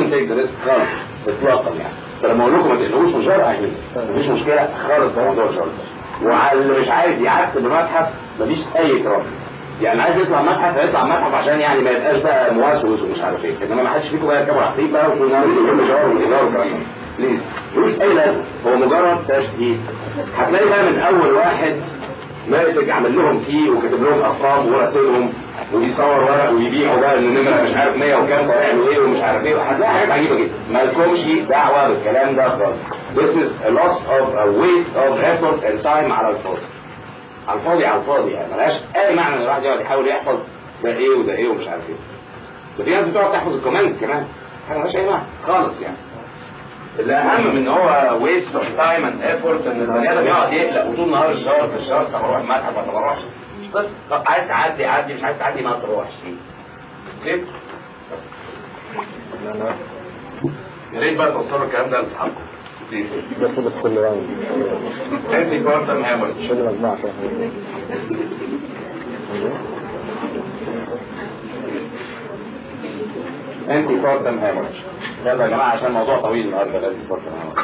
don't take the risk خالص اطلاقا يعني فلما اقول لكم ما تقلقوش من شر هيعمل مفيش مشكله خالص في موضوع الشر ده وعلى اللي مش عايز يعتب بمتحف مفيش اي كرام يعني عايز يطلع متحف هيطلع متحف عشان يعني ما يبقاش بقى موسوس ومش عارف ايه انما ما حدش فيكم بقى يركبوا عفريت بقى ويقولوا نعمل كل شهر والهزار والكلام ده بليز ملوش اي لازمه هو مجرد تشديد هتلاقي بقى من اول واحد ماسك عامل لهم فيه وكاتب لهم ارقام وراسلهم وبيصور ورق ويبيعوا بقى ان النمره مش عارف 100 وكام طالع له ايه ومش عارف ايه هتلاقي حاجات عجيبه جدا ما لكمش دعوه بالكلام ده خالص This is a loss of a waste of effort and time على الفاضي على الفاضي على الفاضي يعني ملهاش اي معنى ان الواحد يقعد يحاول يحفظ ده ايه وده ايه ومش عارف ايه ده في ناس بتقعد تحفظ الكوماند كمان حاجه ملهاش اي معنى خالص يعني الاهم من ان هو ويست اوف تايم اند ايفورت ان البني ادم يقعد يقلق وطول نهار الشهر في الشهر طب اروح متحف ولا ما اروحش بس طب عايز تعدي عدي مش عايز تعدي ما تروحش اوكي يا ريت بقى توصلوا الكلام ده لاصحابكم بليز بس بس كل راوند انتي كوارتم هامرج كل مجموعة كده انتي كوارتم هامرج يلا يا جماعه عشان الموضوع طويل النهارده الانتي كوارتم هامرج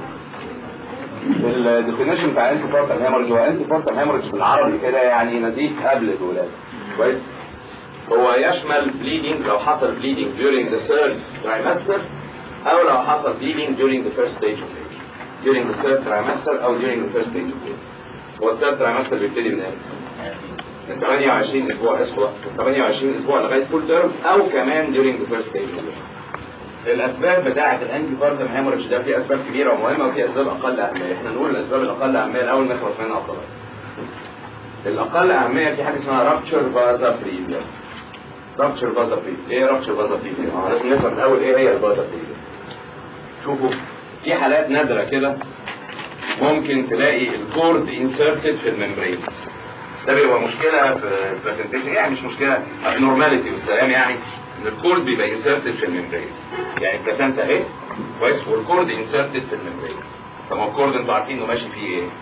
الديفينيشن بتاع انتي كوارتم هامرج هو انتي كوارتم هامرج بالعربي كده يعني نزيف قبل الولاده كويس هو يشمل bleeding لو حصل bleeding during the third trimester او لو حصل bleeding during the first stage of age during the third trimester او during the first stage of age هو الثيرد trimester بيبتدي من امتى؟ من 28 اسبوع اسبوع من 28 اسبوع لغايه فول تيرم او كمان during the first stage of age الاسباب بتاعه الانتي بارتم هيموريج ده في اسباب كبيره ومهمه وفي اسباب اقل اهميه احنا نقول الاسباب الاقل اهميه الاول نخلص منها افضل الاقل اهميه في حاجه اسمها رابتشر فازا بريفيا رابتشر فازا بريفيا ايه رابتشر فازا بريفيا اه لازم نفهم الاول ايه هي الفازا بريفيا شوفوا في حالات نادره كده ممكن تلاقي الكورد انسرتد في الممبرين ده بيبقى مشكله في البرزنتيشن يعني مش مشكله نورماليتي والسلام يعني ان الكورد بيبقى انسرتد في الممبرين يعني البلاسنتا اهي كويس والكورد انسرتد في الممبرين طب ما الكورد انتوا عارفين انه ماشي فيه ايه؟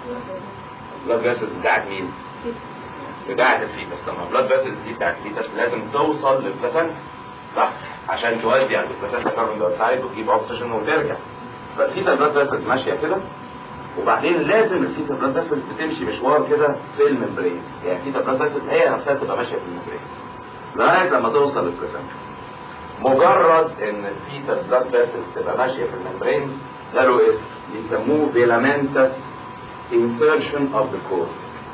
بلاد فيسلز بتاعت مين؟ بتاعت الفيتس طب ما البلاد فيسلز دي بتاعت الفيتس لازم توصل للبلاسنتا صح عشان تودي عند البلاسنتا كاربون دايوكسيد وتجيب اوكسجين وترجع فالفيتا البلاد فيسلز ماشيه كده وبعدين لازم الفيتا بلاد فيسلز بتمشي مشوار كده في الممبرين يعني الفيتا بلاد فيسلز هي نفسها تبقى ماشيه في الممبرين لغايه لما توصل للبلاسنتا مجرد ان الفيتا بلاد فيسلز تبقى ماشيه في الممبرينز ده له اسم بيسموه فيلامنتس insertion of the cord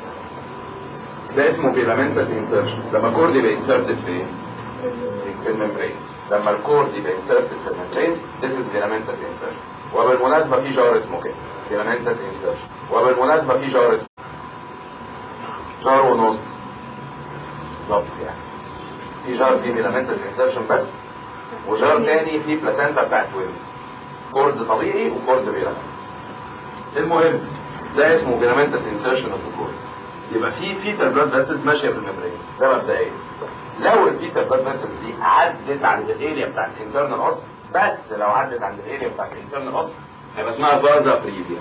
ده اسمه فيلامنتس insertion لما الكورد يبقى inserted في ايه؟ في الممبرينز لما الكورد يبقى inserted في الممبرينز this is filamentous insertion وبالمناسبة في جار اسمه كده filamentous insertion وبالمناسبة في جار اسمه جار ونص بالظبط يعني في جار فيه filamentous insertion بس وجار تاني فيه بلاسنتا بتاعت ويلز كورد طبيعي وكورد فيلامنت المهم ده اسمه فيلامنتس انسرشن اوف ذا كورد يبقى في فيتال بلاد فيسلز ماشيه في الممبرين ده مبدئيا لو الفيتال بلاد فيسلز دي عدت عند الاريا بتاعت الانترنال اوس بس لو عدت عند الاريا بتاعت الانترنال اوس هيبقى اسمها فازا بريفيا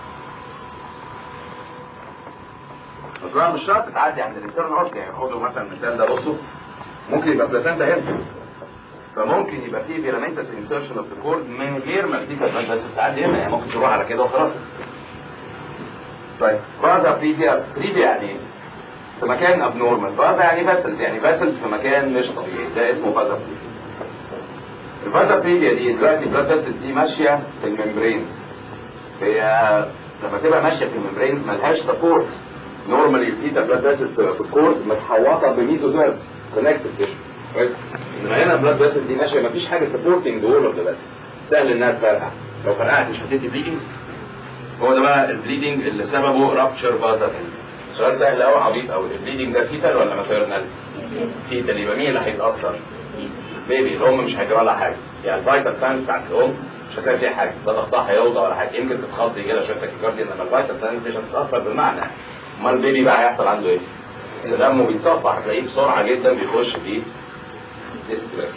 اصلا مش شرط تعدي عند الانترنال اوس يعني خدوا مثلا المثال ده بصوا ممكن يبقى بلاسنتا هنا فممكن يبقى في فيلامنتس انسرشن اوف ذا كورد من غير ما الفيتال بلاد فيسلز تعدي هنا يعني ممكن تروح على كده وخلاص طيب فازا بريفيا بريفيا يعني ايه؟ في مكان ابنورمال فازا يعني فاسلز يعني فاسلز في مكان مش طبيعي ده اسمه فازا بريفيا الفازا بريفيا دي دلوقتي البلاد فاسلز دي ماشيه في الممبرينز هي لما تبقى ماشيه في الممبرينز ملهاش سبورت نورمالي الفيتا بلاد فاسلز تبقى في الكورد متحوطه بميزوديرم كونكتد تيشو كويس انما هنا البلاد فاسلز دي ماشيه مفيش حاجه سبورتنج دول اوف ذا سهل انها تفرقع لو فرقعت مش هتدي بليدنج هو ده بقى البليدنج اللي سببه رابتشر فازا سؤال سهل قوي عبيط قوي البليدنج ده فيتال ولا ماتيرنال؟ فيتال يبقى مين اللي هيتاثر؟ بيبي الام مش هيجرى لها حاجه يعني الفيتال ساينس بتاعت الام مش هتلاقي فيها حاجه لا ضغطها هيوضى ولا حاجه يمكن تتخض يجي لها شويه تاكيكارديا انما الفيتال ساينس مش هتتاثر بالمعنى امال البيبي بقى هيحصل عنده ايه؟ دمه بيتصفح هتلاقيه بسرعه جدا بيخش في ستريس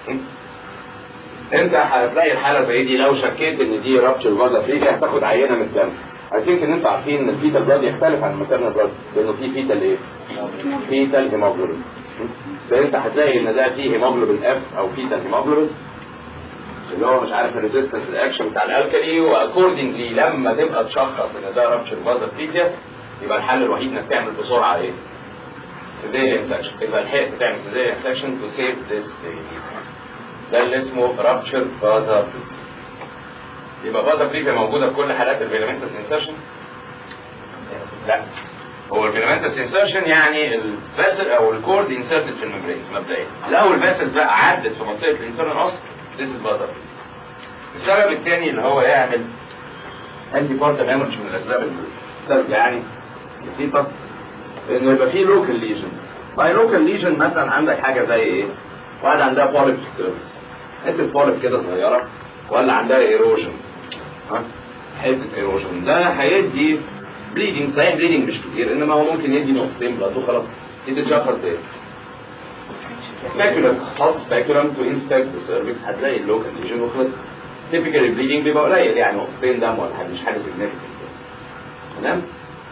انت هتلاقي الحاله زي دي لو شكيت ان دي رابتشر فازا فريجا هتاخد عينه من الدم I think ان انتوا عارفين ان الفيتال بلاد يختلف عن الماتيرنال بلاد لانه في فيتال ايه؟ فيتال هيموجلوبين فانت هتلاقي ان ده فيه هيموجلوبين اف او فيتال هيموجلوبين اللي هو مش عارف الريزيستنس الاكشن بتاع الالكالي واكوردنجلي لما تبقى تشخص ان ده رابشر فازا بريفيا يبقى الحل الوحيد انك تعمل بسرعه ايه؟ سيزيريان سكشن اذا لحقت تعمل سيزيريان سكشن تو سيف ذس ده اللي اسمه رابشر فازا بريفيا يبقى فازا بريفيا موجوده في كل حالات الفيلامنتس انسرشن لا هو الفيلامنتس انسرشن يعني الفاسل او الكورد انسرتد في الممبرينز مبدئيا لو الفاسلز بقى عدت في منطقه الانترنال اوس ذيس از فازا السبب الثاني اللي هو يعمل انتي بارتم هيموريدج من الاسباب اللي يعني بسيطه انه يبقى فيه لوكال ليجن باي لوكال ليجن مثلا عندك حاجه زي ايه؟ واحده عندها بوليب في السيرفس حته بوليب كده صغيره ولا عندها ايروجن ها حته ايروجن ده هيدي بليدنج صحيح بليدنج مش كتير انما هو ممكن يدي نقطتين بلاد وخلاص دي تتشخص تاني سبيكولم حط سبيكولم تو انسبكت ذا سيرفكس هتلاقي اللوكال ليجن وخلص تيبيكال البليدنج بيبقى قليل يعني نقطتين دم ولا حاجه مش حاجه سيجنفكت تمام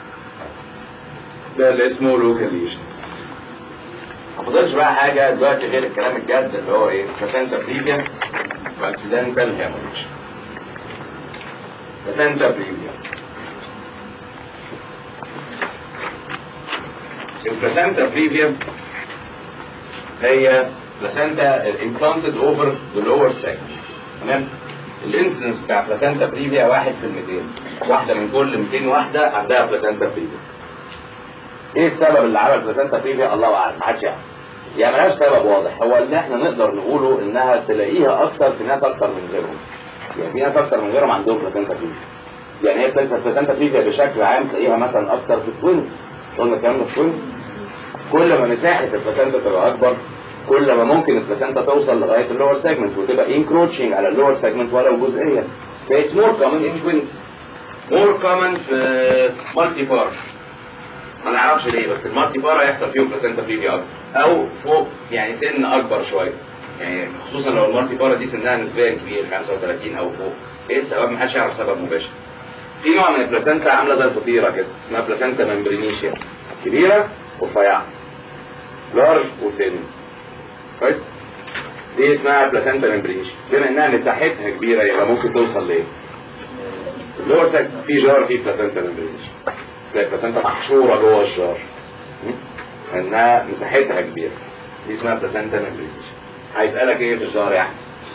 ده اللي اسمه لوكال ليجنز ما فضلش بقى حاجه دلوقتي غير الكلام الجد اللي هو ايه بلاسنتا بريفيا واكسيدنتال هيموريج بلاسنتا بريفيا البلاسنتا بريفيا هي بلاسنتا implanted over the lower segment تمام الانسيدنس بتاع بلاسنتا بريفيا واحد في الميتين واحدة من كل 200 واحدة عندها بلاسنتا بريفيا ايه السبب اللي عمل بلاسنتا بريفيا الله اعلم محدش يعرف يعني ملهاش سبب واضح هو اللي احنا نقدر نقوله انها تلاقيها اكتر في ناس اكتر من غيرهم يعني في ناس اكتر من غيرهم عندهم بلاسنتا بريفيا يعني هي بلاسنتا بريفيا بشكل عام تلاقيها مثلا اكتر في التوينز قلنا الكلام ده في التوينز كل ما مساحة البلاسنتا تبقى أكبر كل ما ممكن البلاسنتا توصل لغاية اللور سيجمنت وتبقى انكروتشنج على اللور سيجمنت ولو جزئيا فإتس مور كومن إن توينز مور كومن في مالتي بار ما نعرفش ليه بس المالتي بار هيحصل فيهم بلاسنتا بريفيا أكبر أو فوق يعني سن أكبر شوية يعني خصوصا لو المالتي بار دي سنها نسبيا كبير 35 أو فوق إيه السبب؟ محدش يعرف سبب مباشر في نوع من البلاسنتا عاملة زي الفطيرة كده اسمها بلاسنتا ممبرينيشيا كبيرة ورفيعة لارج وثين كويس دي اسمها بلاسنتا ممبرينيشن بما انها مساحتها كبيره يبقى ممكن توصل لايه؟ اللور ساك في جار فيه بلاسنتا ممبرينيشن تلاقي البلاسنتا محشوره جوه الجار م? انها مساحتها كبيره دي اسمها بلاسنتا ممبرينيشن هيسالك ايه في الجار يعني؟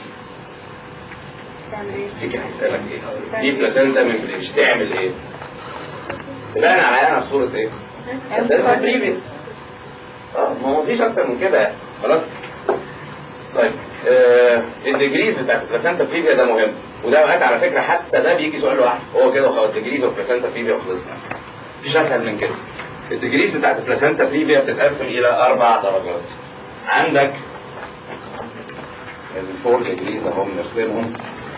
فيك هيسالك ايه؟ دي بلاسنتا ممبرينيشن تعمل ايه؟ تبان على عينها في صوره ايه؟ بلاسنتا بريفيت اه ما هو مفيش اكتر من كده خلاص طيب آه الديجريز بتاعت البلاسنتا بريفيا ده مهم وده اوقات على فكره حتى ده بيجي سؤال لوحده هو كده وخلاص الديجريز اوف بلاسنتا بريفيا وخلصنا مفيش اسهل من كده الديجريز بتاعت البلاسنتا بريفيا بتتقسم الى اربع درجات عندك الفور ديجريز اهم نرسمهم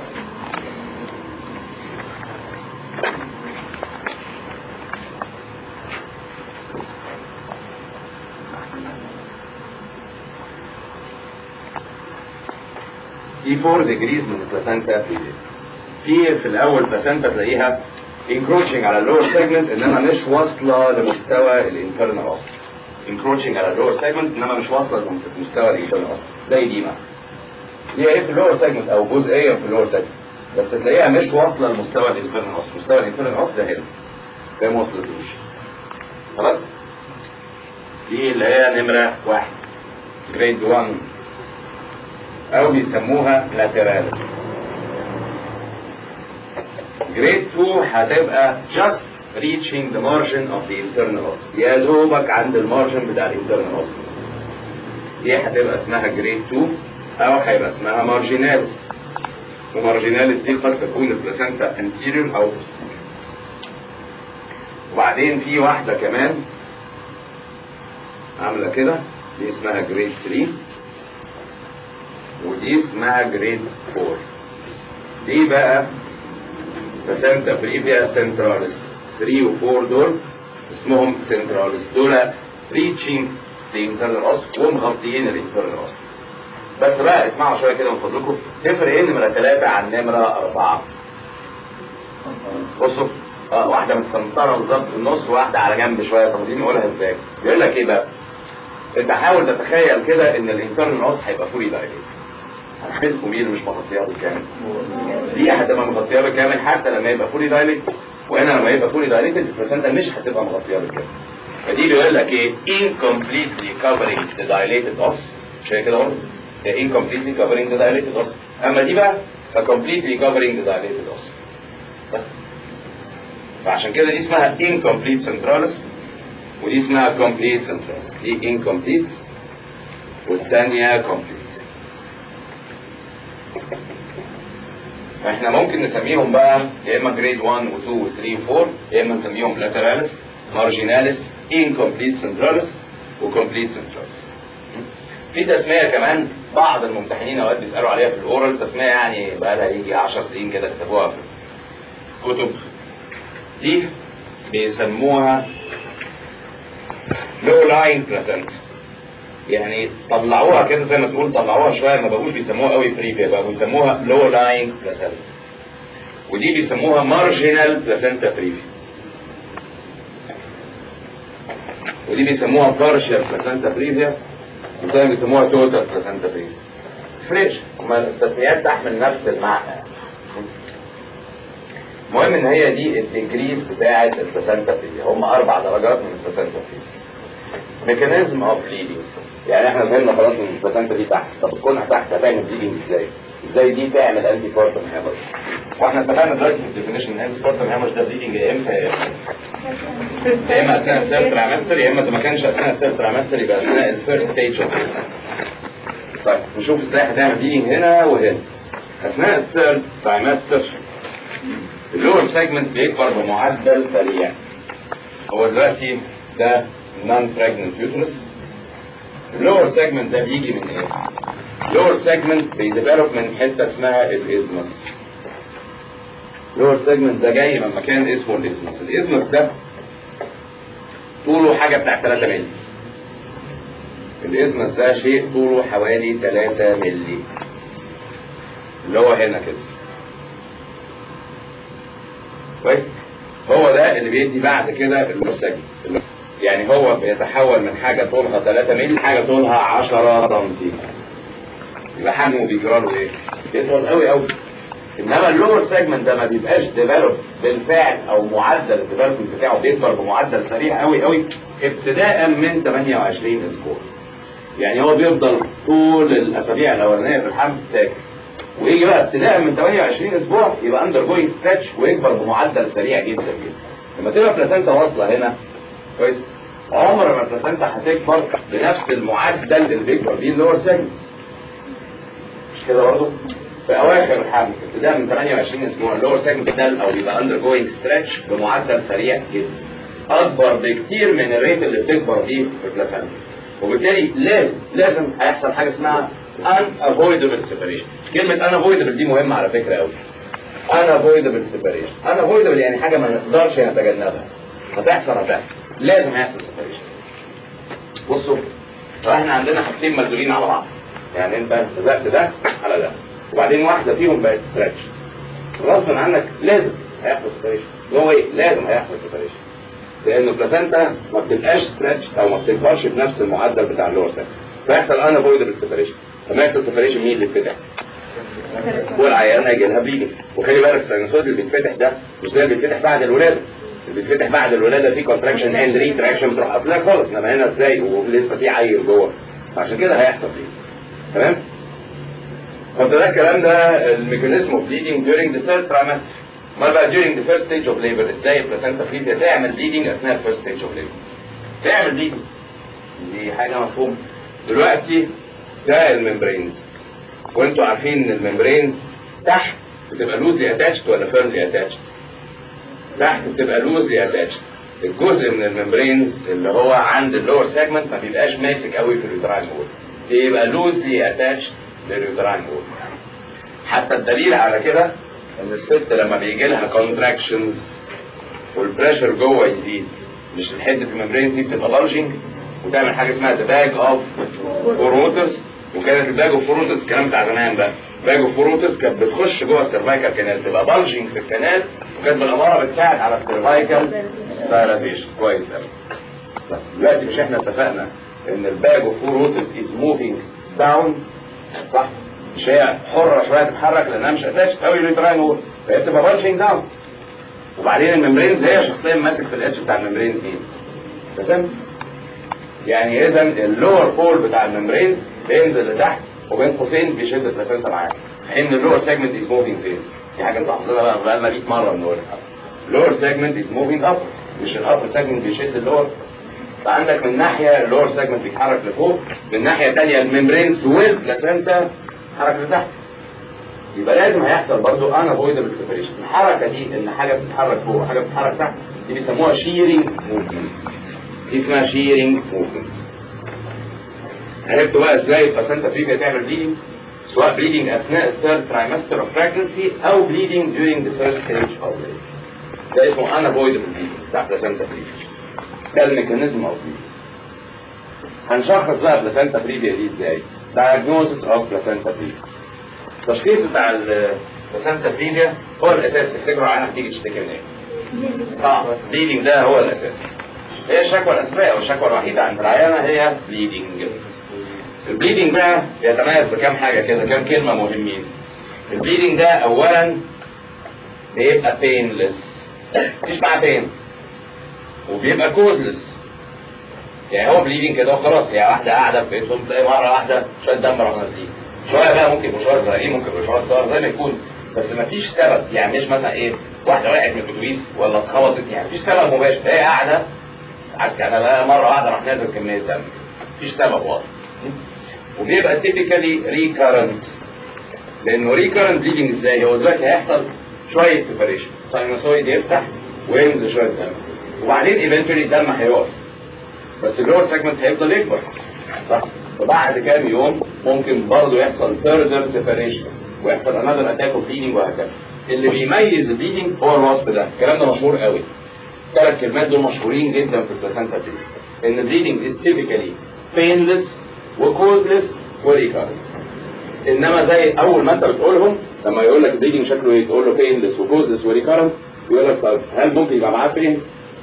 في 4 ديجريز من البلاسنتا في في في الاول بلاسنتا تلاقيها انكروتشنج على اللور سيجمنت انما مش واصله لمستوى الانترنال اوس انكروتشنج على اللور سيجمنت انما مش واصله لمستوى الانترنال اوس زي دي مثلا دي ايه في اللور سيجمنت او جزئيه في اللور سيجمنت بس تلاقيها مش واصله لمستوى الانترنال اوس مستوى الانترنال اوس ده هنا ده ما وصلتوش خلاص دي اللي هي نمره واحد جريد 1 او بيسموها لاتراليس جريد 2 هتبقى just reaching the margin of the internal os يا دوبك عند المارجن بتاع الانترنال os دي هتبقى اسمها جريد 2 او هيبقى اسمها مارجيناليس ومارجيناليس دي قد تكون البلاسنتا anterior او وبعدين في واحدة كمان عاملة كده دي اسمها جريد 3 ودي اسمها جريد 4 دي بقى بلاسنتا بريفيا سنتراليس 3 و 4 دول اسمهم سنتراليس دول ريتشنج الانترنال اوس ومغطيين الانترنال اوس بس بقى اسمعوا شويه كده من فضلكم تفرق ايه نمره 3 عن نمره 4 بصوا اه واحده متسنطره بالظبط في النص وواحده على جنب شويه طب دي نقولها ازاي؟ بيقول لك ايه بقى؟ انت حاول تتخيل كده ان الانترنال اوس هيبقى فولي دايليت هنعمل كوميل مش مغطيها بالكامل دي هتبقى مغطيها بالكامل حتى لما يبقى فولي دايليت وهنا لما يبقى فولي دايليت البلاسنتا مش هتبقى مغطيها بالكامل فدي بيقول لك ايه incompletely covering the dilated os شايف كده برضه هي incompletely covering the dilated os اما دي بقى completely covering the dilated os بس فعشان كده دي اسمها incomplete centralis ودي اسمها complete centralis دي incomplete والثانية complete احنا ممكن نسميهم بقى يا اما جريد 1 و2 و3 و4 يا اما نسميهم لاتراليس مارجيناليس incomplete centralis وكومبليت centralis في تسمية كمان بعض الممتحنين اوقات بيسألوا عليها في الاورال تسمية يعني بقى لها يجي 10 سنين كده كتبوها في كتب دي بيسموها لو لاين بلاسنتا يعني طلعوها كده زي ما تقول طلعوها شويه ما بقوش بيسموها قوي بريفيا بقى بيسموها لو لاين بلاسنتا ودي بيسموها مارجينال بلاسنتا بريفيا ودي بيسموها بارشال بلاسنتا بريفيا والتاني بيسموها توتال بلاسنتا بريفيا فريش هما التسميات تحمل نفس المعنى المهم ان هي دي الديجريز بتاعه البلاسنتا بريفيا هم اربع درجات من البلاسنتا بريفيا ميكانيزم اوف بليدنج يعني احنا فهمنا خلاص ان البلاسنتا دي تحت طب تكونها تحت هتعمل بليدنج ازاي؟ ازاي دي تعمل انتي بارتم هامرج واحنا اتفقنا دلوقتي في الديفينيشن ان انتي بارتم هامرج ده بليدنج يا امتى يا امتى يا اما اثناء الثيرد ترايمستر يا اما اذا ما كانش اثناء الثيرد ترايمستر يبقى اثناء الفيرست ستيج اوف طيب نشوف ازاي هتعمل بليدنج هنا وهنا اثناء الثيرد ترايمستر اللور سيجمنت بيكبر بمعدل سريع هو دلوقتي ده نون بريجننت يوترس اللور سيجمنت ده بيجي من ايه؟ اللور سيجمنت بيديفلوب من حته اسمها الازمس اللور سيجمنت ده جاي من مكان اسمه الازمس الازمس ده طوله حاجه بتاع 3 مللي الازمس ده شيء طوله حوالي 3 مللي اللي هو هنا كده كويس هو ده اللي بيدي بعد كده اللور سيجمنت يعني هو بيتحول من حاجة طولها 3 مللي حاجة طولها 10 سم يبقى حجمه بيجرى له ايه؟ بيطول قوي قوي انما اللور سيجمنت ده ما بيبقاش ديفلوب بالفعل او معدل الديفلوبمنت بتاعه بيكبر بمعدل سريع قوي قوي ابتداء من 28 اسبوع يعني هو بيفضل طول الاسابيع الاولانيه في الحمل ساكن ويجي بقى ابتداء من 28 اسبوع يبقى اندر جوينج ستريتش ويكبر بمعدل سريع جدا جدا لما تبقى بلاسنتا واصله هنا كويس عمر ما البلاسنتا هتكبر بنفس المعدل اللي بيكبر بيه اللور سيجمنت مش كده برضه؟ في اواخر الحمل ابتداء من 28 اسبوع اللور سيجمنت ده او يبقى اندر جوينج ستريتش بمعدل سريع جدا اكبر بكتير من الريت اللي بتكبر بيه في البلاسنتا وبالتالي لازم لازم هيحصل حاجه اسمها unavoidable separation كلمه unavoidable دي مهمه على فكره قوي unavoidable separation unavoidable يعني حاجه ما نقدرش نتجنبها هتحصل هتحصل لازم هيحصل سيبريشن بصوا احنا عندنا حاجتين ملزوقين على بعض يعني انت لزقت ده على ده وبعدين واحده فيهم بقت ستريتش غصب عنك لازم هيحصل سيبريشن هو ايه لازم هيحصل سيبريشن لان البلاسنتا ما بتبقاش ستريتش او ما بتكبرش بنفس المعدل بتاع اللور سيل فيحصل انا افويدبل سيبريشن لما يحصل سيبريشن مين اللي اتفتح؟ والعيان هيجي لها بليدنج وخلي بالك الساينوسويد اللي بيتفتح ده مش زي اللي بيتفتح بعد الولاده اللي بيتفتح بعد الولاده في كونتراكشن اند ريتراكشن بتروح قافلها خالص انما هنا ازاي ولسه في عيل جوه عشان كده هيحصل بليدنج تمام فانت ده الكلام ده الميكانيزم اوف بليدنج during the third trimester امال بقى during the first stage of labor ازاي البلاسنتا فيديا تعمل بليدنج اثناء الفيرست ستيج اوف labor تعمل بليدنج دي حاجه مفهومه دلوقتي ده الممبرينز وانتوا عارفين ان الممبرينز تحت بتبقى لوزلي اتاتشد ولا فيرملي اتاتشد تحت بتبقى لوزلي اتاتشد الجزء من الممبرينز اللي هو عند اللور سيجمنت ما بيبقاش ماسك قوي في اليوتراين وول بيبقى لوزلي اتاتشد لليوتراين وول حتى الدليل على كده ان الست لما بيجي لها كونتراكشنز والبريشر جوه يزيد مش الحته الممبرينز دي بتبقى بلجنج وتعمل حاجه اسمها ذا باج اوف فوروترز وكانت الباج اوف فوروترز الكلام بتاع زمان بقى باج اوف فوروترز كانت بتخش جوه السيرفايكال كانال تبقى بلجنج في الكنال وكانت بالاماره بتساعد على السيرفايكال دايلاتيشن كويس قوي دلوقتي مش احنا اتفقنا ان الباج اوف فوروترز از موفينج داون صح مش هي حره شويه تتحرك لانها مش اتاتش قوي للتراين وول فهي بتبقى بانشنج داون وبعدين الممبرينز هي شخصيا ماسك في الاتش بتاع الممبرينز مين؟ بسم يعني اذا اللور بول بتاع الممبرين بينزل لتحت وبين قوسين بيشد البلاسنتا معاه ان اللور سيجمنت از موفينج فين دي حاجه انتوا حافظينها بقى بقالنا 100 مره بنقولها اللور سيجمنت از موفينج اب مش الابر سيجمنت بيشد اللور فعندك من ناحيه اللور سيجمنت بيتحرك لفوق من ناحيه ثانيه الممبرينز والبلاسنتا بتتحرك لتحت يبقى لازم هيحصل برضه انا افويدبل سيبريشن الحركه دي ان حاجه بتتحرك فوق وحاجه بتتحرك تحت دي بيسموها شيرنج موفمنت دي اسمها شيرنج موفمنت عرفتوا بقى ازاي البلاسنتا بريفيا تعمل بليدنج سواء بليدنج اثناء الثيرد ترايمستر اوف pregnancy او بليدنج during the first stage of labor ده اسمه unavoidable bleeding بتاع بلاسنتا بريفيا ده الميكانيزم اوف bleeding هنشخص بقى بلاسنتا بريفيا دي ازاي diagnosis of placenta previa التشخيص بتاع البلاسنتا بريفيا هو الاساس تفتكروا عنها هتيجي تشتكي من ايه؟ اه bleeding ده هو الاساس هي الشكوى الاساسيه او الشكوى الوحيده عند العيانه هي bleeding البليدنج بقى بيتميز بكام حاجه كده كام كلمه مهمين البليدنج ده اولا بيبقى بينلس مفيش معاه بين وبيبقى كوزلس يعني هو بليدنج كده وخلاص هي واحده قاعده في بيتهم تلاقي مره واحده شويه دم راح نازلين شويه بقى ممكن يبقوا شويه صغيرين ممكن يبقوا شويه صغير زي ما يكون بس مفيش سبب يعني مش مثلا ايه واحده وقعت من الاتوبيس ولا اتخبطت يعني مفيش سبب مباشر هي قاعده انا بقى مره واحده راح نازل كميه دم مفيش سبب واضح وبيبقى تيبيكالي ريكارنت لانه ريكارنت بليدنج ازاي هو دلوقتي هيحصل شويه سيبريشن ساينوسويد يفتح وينزل شويه دم وبعدين ايفنتولي الدم هيقف بس اللور سيجمنت هيفضل يكبر صح وبعد كام يوم ممكن برضه يحصل further separation ويحصل another attack of bleeding وهكذا اللي بيميز البليدنج هو الوصف ده الكلام ده مشهور قوي الثلاث كلمات دول مشهورين جدا في البلاسنتا ان البليدنج is typically painless وكوزلس وريكارنت انما زي اول ما انت بتقولهم لما يقول لك البليدنج شكله ايه تقول له بينلس وكوزلس وريكارنت يقول لك طب هل ممكن يبقى معاه بين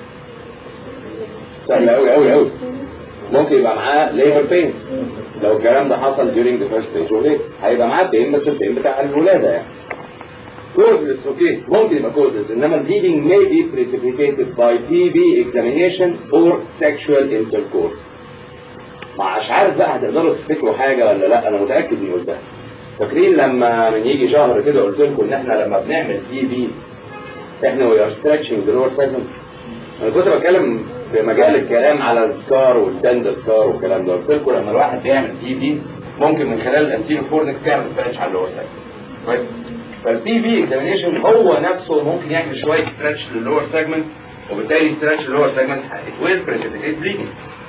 سهل قوي قوي قوي ممكن يبقى معاه ليبر بينز لو الكلام ده حصل during the first stage of labor هيبقى معاه بين بس البين بتاع الولاده يعني كوزلس اوكي ممكن يبقى كوزلس انما البليدنج may be precipitated by TB examination or sexual intercourse مش عارف بقى هتقدروا تفتكروا حاجه ولا لا انا متاكد اني قلتها فاكرين لما من يجي شهر كده قلت لكم ان احنا لما بنعمل دي بي احنا وي ار ستريتشنج ذا لور سيجمنت انا كنت بتكلم في مجال الكلام على السكار والتندر سكار والكلام ده قلت لكم لما الواحد بيعمل دي بي ممكن من خلال الانتيريو فورنكس تعمل ستريتش على اللور سيجمنت فالدي بي اكزامينيشن هو نفسه ممكن يعمل شويه ستريتش للور سيجمنت وبالتالي ستريتش للور سيجمنت it will precipitate bleeding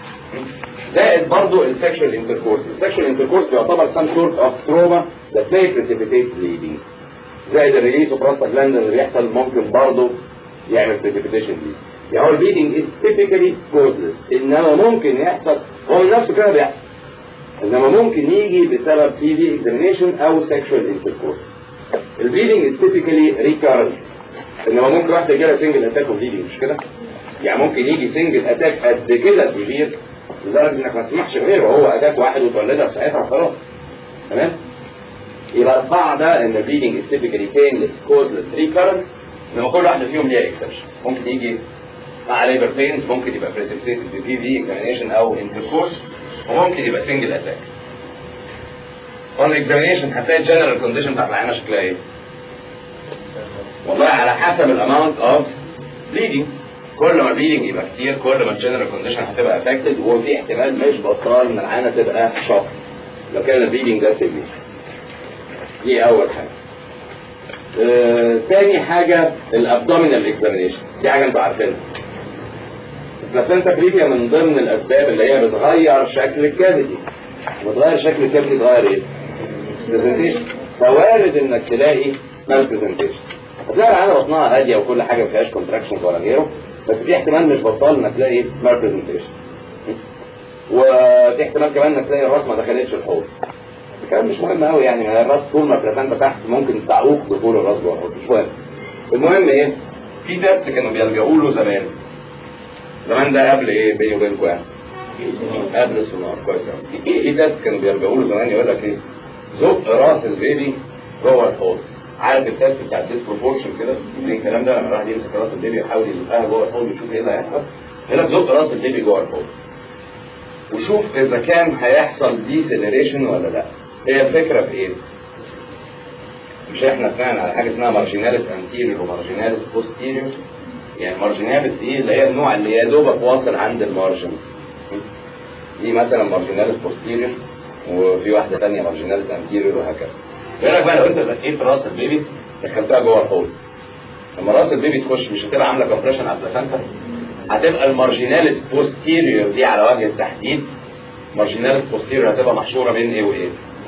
زائد برضو السكشوال انتركورس السكشوال انتركورس بيعتبر سام سورت اوف تروما that may precipitate bleeding زائد الريليس اوف prostaglandin اللي بيحصل ممكن برضو يعمل precipitation bleeding يعني هو البليدنج is typically causeless انما ممكن يحصل هو من نفسه كده بيحصل انما ممكن يجي بسبب تي في examination او sexual intercourse البليدنج is typically recurrent انما ممكن واحده يجي لها سنجل اتاك اوف bleeding مش كده؟ يعني ممكن يجي سنجل اتاك قد كده سيفير لدرجه انك ما تسمحش غيره هو اتاك واحد وتولدها في ساعتها وخلاص تمام يبقى القاعده ان البليدنج از تيبيكالي بينلس كوزلس ريكارنت انما كل واحده فيهم ليها اكسبشن ممكن يجي مع ليبر بينز ممكن يبقى بريسبتيتد بي في اكزامينيشن او انتركورس وممكن يبقى سنجل اتاك اون اكزامينيشن هتلاقي الجنرال كونديشن بتاعت العينه شكلها ايه؟ والله على حسب الاماونت اوف بليدنج كل ما البليدنج يبقى كتير كل ما الجنرال كونديشن هتبقى افكتد وفي احتمال مش بطال ان العينه تبقى شوك لو كان البليدنج ده سيفير دي اول حاجه آه، تاني حاجه الابدومينال اكزامينيشن دي حاجه انتوا عارفينها البلاسنتا بريفيا من ضمن الاسباب اللي هي بتغير شكل الكافيتي بتغير شكل الكافيتي تغير ايه؟ برزنتيشن فوارد انك تلاقي مال برزنتيشن هتلاقي العينه بطنها هاديه وكل حاجه ما فيهاش كونتراكشن ولا غيره بس في احتمال مش بطال انك تلاقي مال برزنتيشن وفي احتمال كمان انك تلاقي الراس ما دخلتش الحوض الكلام مش مهم قوي يعني ما الراس طول ما البلاسنتا تحت ممكن تعوق دخول الراس جوه الحوض مش مهم المهم ايه في تيست كانوا بيقولوا زمان زمان ده قبل ايه بيني وبينكم يعني قبل السونار كويس قوي في تيست كانوا بيقولوا زمان يقول لك ايه زق راس البيبي جوه الحوض عارف التست بتاع الديسبروبورشن كده يمكن الكلام ده لما الواحد يمسك راس البيبي يحاول يزقها جوه الحوض يشوف ايه اللي هيحصل هنا تزق راس البيبي جوه الحوض وشوف اذا كان هيحصل ديسيلريشن ولا لا هي الفكره في ايه؟ مش احنا سمعنا على حاجه اسمها مارجيناليس انتيريور ومارجيناليس بوستيريور يعني مارجيناليس دي اللي هي النوع اللي يا دوبك واصل عند المارجن دي مثلا مارجيناليس بوستيريور وفي واحده ثانيه مارجيناليس انتيريور وهكذا ايه رايك بقى لو انت زقيت راس البيبي دخلتها جوه الحوض لما راس البيبي تخش مش هتبقى عامله كومبريشن على البلاسنتا هتبقى المارجيناليس بوستيريور دي على وجه التحديد مارجيناليس بوستيريور هتبقى محشوره بين ايه وايه؟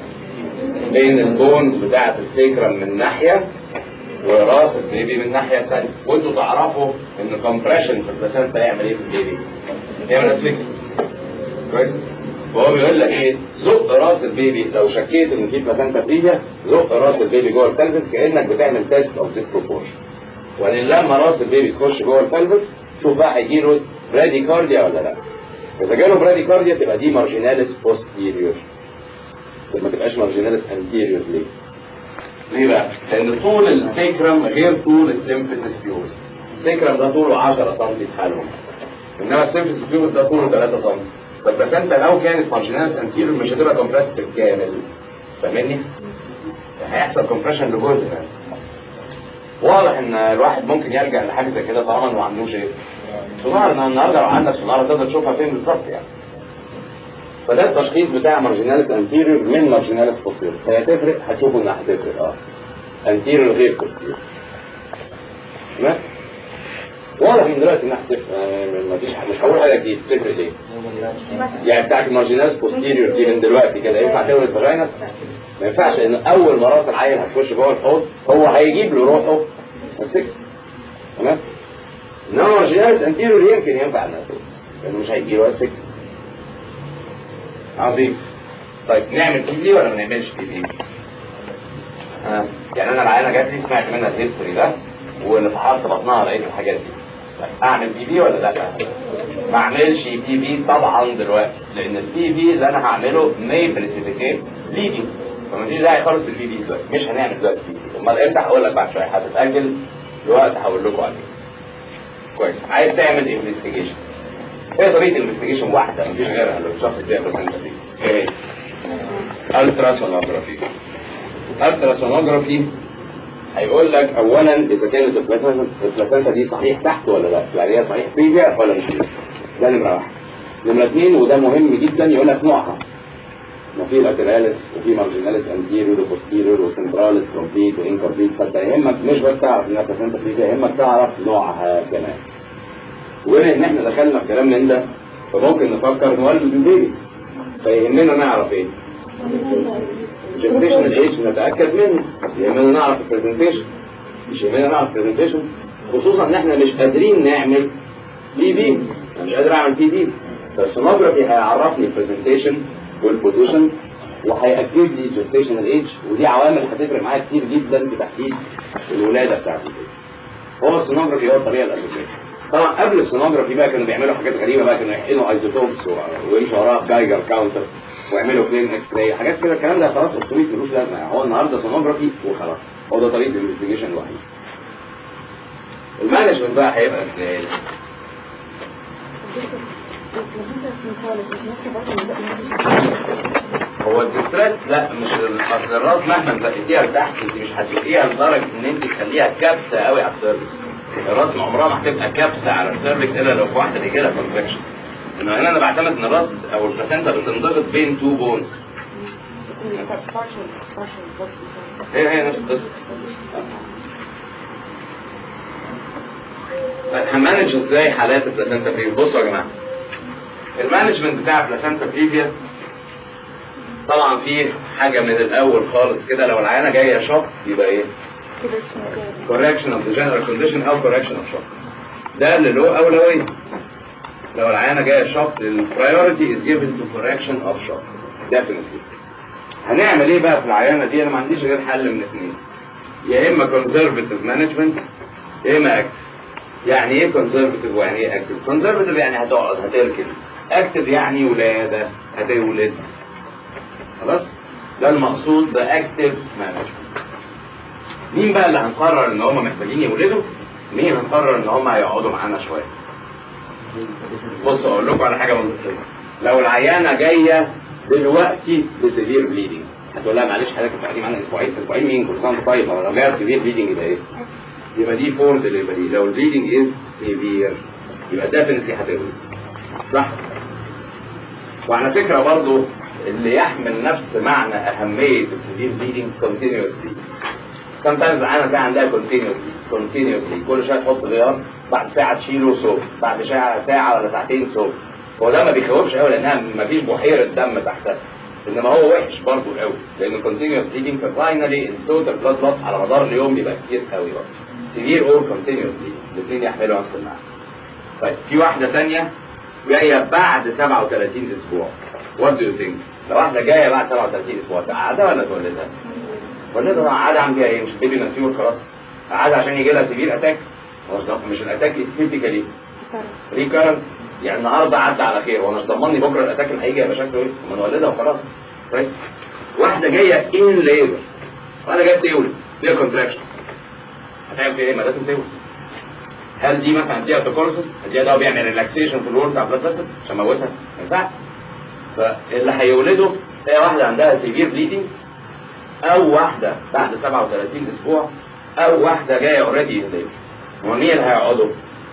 بين البونز بتاعه السيكرم من ناحيه وراس البيبي من الناحيه الثانيه وانتوا تعرفوا ان كومبريشن في البلاسنتا يعمل ايه في البيبي؟ يعمل اسفكس كويس؟ وهو بيقول لك ايه؟ زق راس البيبي لو شكيت ان في بلاسنتا بريفيا زق راس البيبي جوه البلفس كانك بتعمل تيست اوف ديسبروبورشن وان لما راس البيبي تخش جوه البلفس شوف بقى هيجي له براديكارديا ولا لا اذا جاله براديكارديا تبقى دي مارجيناليس بوستيريور ما تبقاش مارجيناليس انتيريور ليه؟ ليه بقى؟ لان طول السيكرم غير طول السيمفيسيس بيوس السيكرم ده طوله 10 سم بحالهم انما السيمفيسيس بيوس ده طوله 3 سم طب بس انت لو كانت مارجيناليس انتيريور مش هتبقى كومبريست بالكامل فاهمني؟ هيحصل كومبريشن لجزء منه واضح ان الواحد ممكن يلجا لحاجه زي كده طالما ما عندوش ايه؟ سونار ان النهارده لو عندك سونار تقدر تشوفها فين بالظبط يعني. فده التشخيص بتاع مارجيناليس انتيريور من مارجيناليس بوستيريور هي هتفرق هتشوفوا انها هتفرق اه انتيريور غير بوستيريور تمام؟ واضح من دلوقتي انها هتفرق آه، مفيش مش هقول حاجه جديده تفرق ليه؟ يعني بتاعت المارجيناليس بوستيريور دي من دلوقتي كده ينفع تولد فاجينا؟ ما ينفعش ان اول ما راس العيل هتخش جوه الحوض هو هيجيب له روحه السكس تمام انما مارجيناليس انتيريور يمكن ينفع انها تولد لانه مش هيجي له السكس عظيم طيب نعمل بي بي ولا ما نعملش بي بي؟ آه. يعني انا العيانه جات لي سمعت منها الهيستوري ده وفحصت بطنها لقيت الحاجات دي طيب اعمل بي بي ولا لا؟ ما اعملش بي بي طبعا دلوقتي لان البي بي اللي انا هعمله مي بريسيبيتيت بليدنج فما فيش داعي خالص للبي بي دلوقتي مش هنعمل دلوقتي بي بي امال امتى هقول لك بعد شويه هتتاجل لوقت هقول لكم عليه كويس عايز تعمل انفستيجيشن هي طريقه الانفستيجيشن واحده مفيش غيرها لو الشخص بيعمل انت دي ايه الترا سونوجرافي الترا سونوجرافي هيقول لك اولا اذا كانت البلاسنتا البلاسنتا دي صحيح تحت ولا لا يعني هي صحيح بريفيا ولا مش بريفيا ده نمره واحد نمره اثنين وده مهم جدا يقول لك نوعها ما في لاتراليس وفي مارجيناليس انتيريور وبوستيريور وسنتراليس كومبليت وانكمبليت فانت يهمك مش بس تعرف انها بلاسنتا بريفيا يهمك تعرف نوعها كمان وبما ان احنا دخلنا في كلام من ده فممكن نفكر نولد البيبي فيهمنا نعرف ايه جستيشن ايج نتاكد منه يهمنا نعرف البرزنتيشن مش يهمنا نعرف البرزنتيشن خصوصا ان احنا مش قادرين نعمل بي بي انا مش قادر اعمل بي دي فالسونوجرافي هيعرفني البرزنتيشن والبوزيشن وهيأكد لي جستيشن ايج ودي عوامل هتفرق معايا كتير جدا في تحديد الولاده بتاعت البيبي هو السونوجرافي هو الطريقه الاساسيه طبعا قبل السونوجرافي بقى كانوا بيعملوا حاجات غريبه بقى كانوا يحقنوا ايزوتوبس ويمشوا وراها جايجر كاونتر ويعملوا كلين اكس راي حاجات كده الكلام ده خلاص اوبسوليت ملوش لازمه يعني هو النهارده سونوجرافي وخلاص هو ده طريقه الانفستيجيشن الوحيد المانجمنت بقى هيبقى ازاي؟ هو الديستريس لا مش ال- اصل الراس مهما زقتيها لتحت انت مش هتزقيها لدرجه ان انت تخليها كبسه قوي على السيرفكس الراس عمرها ما هتبقى كبسه على السيرفكس الا لو في واحده بيجي لها كونفكشن انما هنا انا بعتمد ان الراس او البلاسنتا بتنضغط بين تو بونز هي هي نفس القصه طيب هنمانج ازاي حالات البلاسنتا بريفيا بصوا يا جماعه المانجمنت بتاع البلاسنتا بريفيا طبعا في حاجه من الاول خالص كده لو العيانه جايه شوك يبقى ايه correction of the general condition او correction of shock ده اللي له اولويه لو العيانه جايه شوك البرايورتي is given to correction of shock definitely هنعمل ايه بقى في العيانه دي انا ما عنديش غير حل من اثنين يا اما conservative management يا اما active يعني ايه conservative ويعني ايه active conservative يعني هتقعد هتركن active يعني ولاده هتولد خلاص ده المقصود باكتف مانجمنت مين بقى اللي هنقرر ان هم محتاجين يولدوا مين هنقرر ان هم هيقعدوا معانا شويه بصوا اقول لكم على حاجه منطقيه لو العيانه جايه دلوقتي بسيفير بليدنج هتقول لها معلش حضرتك بتاخدي معانا اسبوعين اسبوعين مين كل سنه وأنت طيب لو جايه بسيفير بليدنج يبقى ايه؟ يبقى دي فور ديليفري لو البليدنج از سيفير يبقى ديفنتلي هتولد صح؟ وعلى فكره برضو اللي يحمل نفس معنى اهميه السيفير بليدنج كونتينيوس بليدنج sometimes العيانه تلاقي عندها كونتينيوس كونتينيوس كل شويه تحط غيار بعد ساعه تشيله صوب بعد ساعه ساعه ولا ساعتين صوب هو ده ما بيخوفش قوي لانها ما فيش بحيره دم تحتها انما هو وحش برضه قوي لان الكونتينيوس بليدنج فاينلي التوتال بلاد لوس على مدار اليوم بيبقى كتير قوي برضه سيفير اور كونتينيوس بليدنج الاثنين يحملوا نفس المعنى طيب في واحده ثانيه جايه بعد 37 اسبوع وات دو يو ثينك لو واحده جايه بعد 37 اسبوع تقعدها ولا تولدها؟ ولدها قعدها عم فيها ايه مش بيبي ماتيور خلاص قعدها عشان يجي لها سيفير اتاك مش الاتاك از تيبيكالي ريكارنت يعني النهارده عدى على خير وانا مش ضمني بكره الاتاك اللي هيجي هيبقى شكله ايه؟ ما نولدها وخلاص كويس واحده جايه ان ليبر واحده جايه تولد فيها كونتراكشن هتعمل فيها ايه؟ ما لازم تولد هل دي مثلا اديها توكورسس اديها دواء بيعمل ريلاكسيشن في الورد بتاع بلاد فيسس عشان اموتها ما ينفعش فاللي هيولده هي واحده عندها سيفير بليدنج او واحده بعد 37 اسبوع او واحده جايه اوريدي ان ليبر هو مين اللي هيقعدوا؟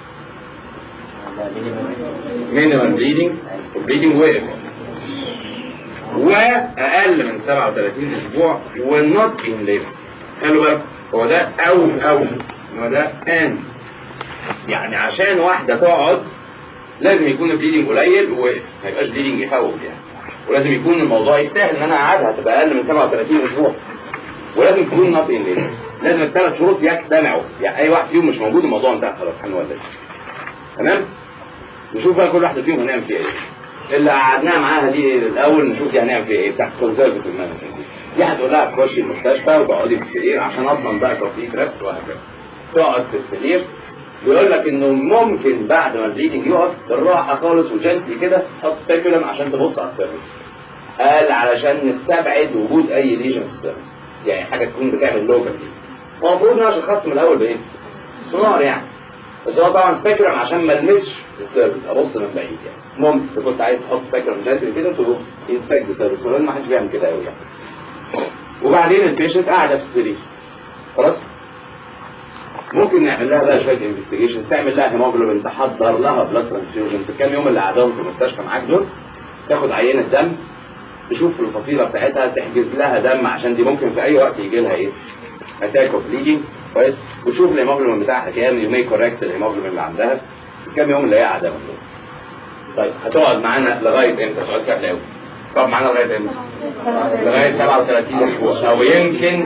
مينيمم بليدنج والبليدنج وقف واقل من 37 اسبوع والنوت ان ليبر خلوا بالك هو ده او او هو ده ان يعني عشان واحده تقعد لازم يكون البليدنج قليل ووقف ما يبقاش بليدنج يخوف يعني ولازم يكون الموضوع يستاهل ان انا اقعدها تبقى اقل من 37 اسبوع ولازم تكون نوت ان ليبر لازم الثلاث شروط يجتمعوا يعني اي واحد فيهم مش موجود الموضوع انتهى خلاص هنولد تمام نشوف بقى كل واحده فيهم هنعمل فيها ايه اللي قعدناها معاها دي الاول نشوف دي هنعمل فيها ايه بتاعت كونسرفتيف مانجمنت دي هتقول لها تخشي المستشفى وتقعدي في السرير عشان اضمن بقى كومبليت ريست وهكذا تقعد في السرير بيقول لك انه ممكن بعد ما البليدنج يقف بالراحه خالص وجنتلي كده تحط سبيكولم عشان تبص على السيرفس قال علشان نستبعد وجود اي ليجن في السيرفس يعني حاجه تكون بتعمل لوكال هو المفروض ان انا شخصت من الاول بايه؟ سونار يعني بس هو طبعا سبيكولم عشان ما المسش السيرفس ابص من بعيد يعني ممكن اذا كنت عايز تحط سبيكولم جنتلي كده تروح انسبكت السيرفس ولكن ما حدش بيعمل كده قوي يعني وبعدين البيشنت قاعده في السرير خلاص ممكن نعمل لها بقى شويه انفستيجيشن تعمل لها هيموجلوبين تحضر لها بلاد ترانسفيوجن في الكام يوم اللي قعدهم في المستشفى معاك دول تاخد عينه دم تشوف الفصيله بتاعتها تحجز لها دم عشان دي ممكن في اي وقت يجي لها ايه اتاك اوف بليدنج كويس وتشوف الهيموجلوبين بتاعها كام يومي كوريكت الهيموجلوبين اللي عندها في الكام يوم اللي هي قاعده دول طيب هتقعد معانا لغايه امتى سؤال سهل قوي تقعد معانا لغايه امتى لغايه 37 اسبوع او يمكن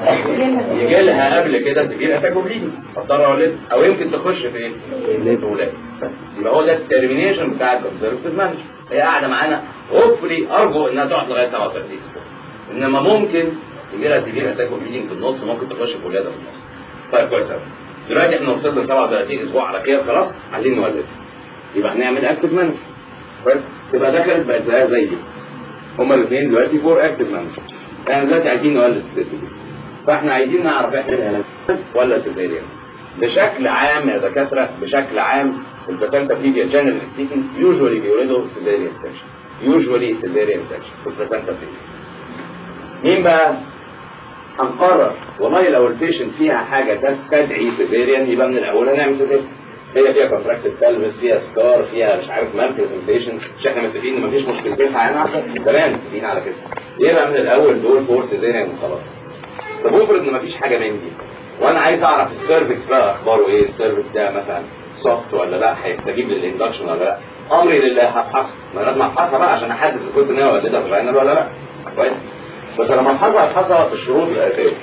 يجي لها قبل كده سبيل اتاك بليدنج اضطر اولد او يمكن تخش في ايه؟ الولاده يبقى هو ده الترمينيشن بتاع الكونسرفتيف مانجمنت هي قاعده معانا هوبفلي ارجو انها تقعد لغايه 37 اسبوع انما ممكن يجي لها سبيل اتاك بليدنج في النص ممكن تخش في ولاده في النص طيب كويس قوي دلوقتي احنا وصلنا ل 37 اسبوع على خير خلاص عايزين نولد يبقى هنعمل اكتف مانجمنت كويس تبقى دخلت بقت زيها زي دي هما الاثنين دلوقتي فور اكتف مانجمنت احنا دلوقتي عايزين نولد الست دي فاحنا عايزين نعرف احنا ولا سيزيريان بشكل عام يا دكاتره بشكل عام البلاسنتا بريفيا جنرال سبيكينج يوجوالي بيولدوا سيزيريان سكشن يوجوالي سيزيريان سكشن في البلاسنتا بريفيا مين بقى هنقرر والله لو البيشنت فيها حاجه تستدعي سيزيريان يبقى من الاول هنعمل سيزيريان هي فيها كونتراكتد بلفس فيها سكار فيها مش عارف مال برزنتيشن مش احنا متفقين ان مفيش مشكلتين في عينها تمام متفقين على كده يبقى من الاول دول فور سيزيريان وخلاص طب افرض ان مفيش حاجه من دي وانا عايز اعرف السيرفكس بقى اخباره ايه السيرفكس ده مثلا سوفت ولا لا هيستجيب للاندكشن ولا لا امري لله هفحصها ما لازم افحصها بقى عشان احدد اذا كنت ناوي اولدها فاجينال ولا لا كويس بس لما افحصها افحصها بالشروط الاتيه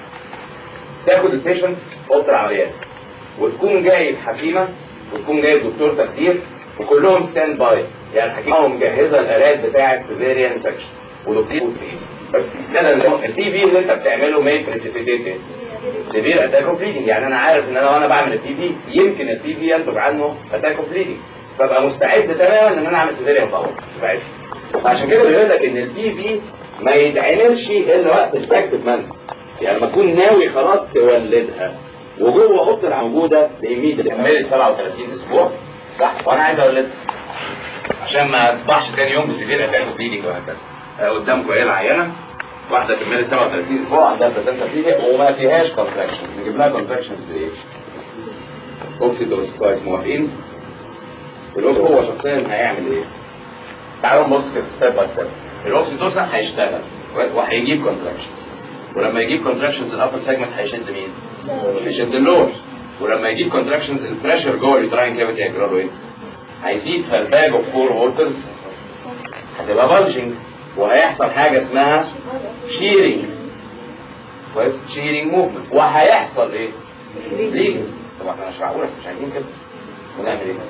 تاخد البيشنت اوضه العمليات وتكون جايب حكيمه وتكون جايب دكتور تخدير وكلهم ستاند باي يعني الحكيمه مجهزه الالات بتاعه سيزيريان سكشن ودكتور بس استنى التي في اللي انت بتعمله ما بريسيبيتيت سيفير اتاك اوف بليدنج يعني انا عارف ان انا وانا بعمل التي في يمكن التي في ينتج عنه اتاك اوف بليدنج فابقى مستعد تماما ان انا اعمل سيزيريان طبعا ساعتها عشان كده بيقول لك ان التي في ما يتعملش الا وقت الاكتف مان يعني لما تكون ناوي خلاص تولدها وجوه اوضه العنجوده لإيميد كملت 37 اسبوع صح وانا عايز اولدها عشان ما تصبحش تاني يوم بسيفير اتاك بليدنج وهكذا آه، قدامكم ايه العينه واحده كملت 37 اسبوع عندها بلاسنتا بليدنج وما فيهاش كونتراكشن نجيب لها كونتراكشنز بايه؟ اوكسيدوس كويس موافقين؟ الاوكس هو شخصيا هيعمل ايه؟ تعالوا نبص كده ستيب باي ستيب الاوكسيتوسن هيشتغل وهيجيب كونتراكشنز ولما يجيب كونتراكشنز الابر سيجمنت هيشد مين؟ هيشد اللور ولما يجيب كونتراكشنز البريشر جوه اليوتراين كافيتي هيجرى له ايه؟ هيزيد فالباج اوف فور ووترز هتبقى بلجنج وهيحصل حاجه اسمها شيرنج كويس شيرنج موفمنت وهيحصل ايه؟ ليه؟ طبعا احنا مش معقول احنا مش عايزين كده ونعمل ايه؟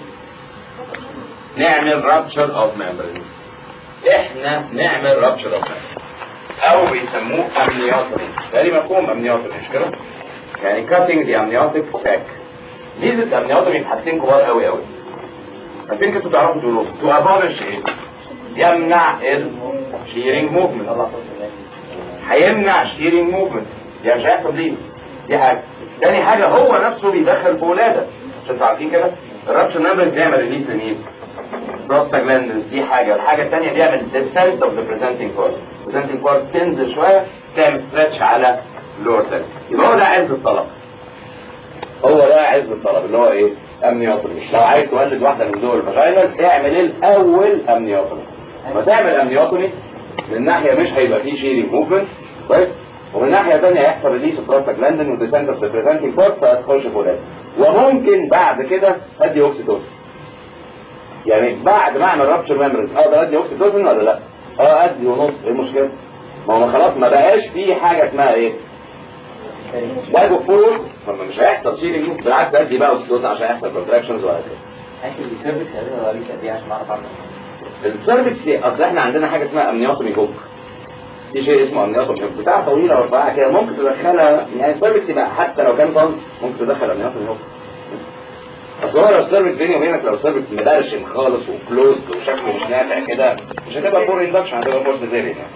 نعمل rupture of membranes احنا نعمل rupture of membranes او بيسموه amniotomy تقريبا مفهوم amniotomy مش كده؟ يعني cutting the amniotic sac ميزة amniotomy في حاجتين كبار قوي قوي عارفين كنتوا تعرفوا تقولوا to abolish ايه؟ يمنع ال shearing movement هيمنع shearing movement يعني مش هيحصل ليه دي حاجة تاني حاجة هو نفسه بيدخل في ولادة عشان انتوا عارفين كده الرابشن ميمبرز بيعمل ريليس لمين؟ بروستاجلاندز دي حاجة الحاجة التانية بيعمل descent of the presenting part presenting part تنزل شوية تعمل stretch على lower cell يبقى هو ده عز الطلب هو ده عز الطلب اللي هو ايه؟ امنيوتومي لو عايز تولد واحدة من دول الفاجينال اعمل الاول امنيوتومي لما تعمل امنيوتومي من ناحية مش هيبقى فيه شيرنج موفمنت كويس ومن ناحية تانية هيحصل ريليس بروستاجلاندين وديسنت اوف ذا بريزنتنج بارت فهتخش في ولادة وممكن بعد كده ادي اوكسيتوسن يعني بعد ما اعمل رابشر ميمبرز اقدر ادي اوكسيتوسن ولا لا؟ اه ادي ونص ايه المشكلة؟ ما هو خلاص ما بقاش في حاجة اسمها ايه؟ باجو فور مش هيحصل شيرنج بالعكس ادي بقى اوكسيتوسن عشان يحصل كونتراكشنز وهكذا اكل السيرفيس هذا وريك قد ايه عشان اعرف عنه السيرفكس اصل احنا عندنا حاجه اسمها امنيوتومي هوك في شيء اسمه امنيوتومي هوك بتاع طويله ورفيعه كده ممكن تدخلها يعني السيرفكس يبقى حتى لو كان طن ممكن تدخل امنيوتومي هوك اصل هو لو السيرفكس بيني وبينك لو السيرفكس مدرشم خالص وكلوزد وشكله مش نافع كده مش هتبقى فور اندكشن هتبقى فور سيزيريان يعني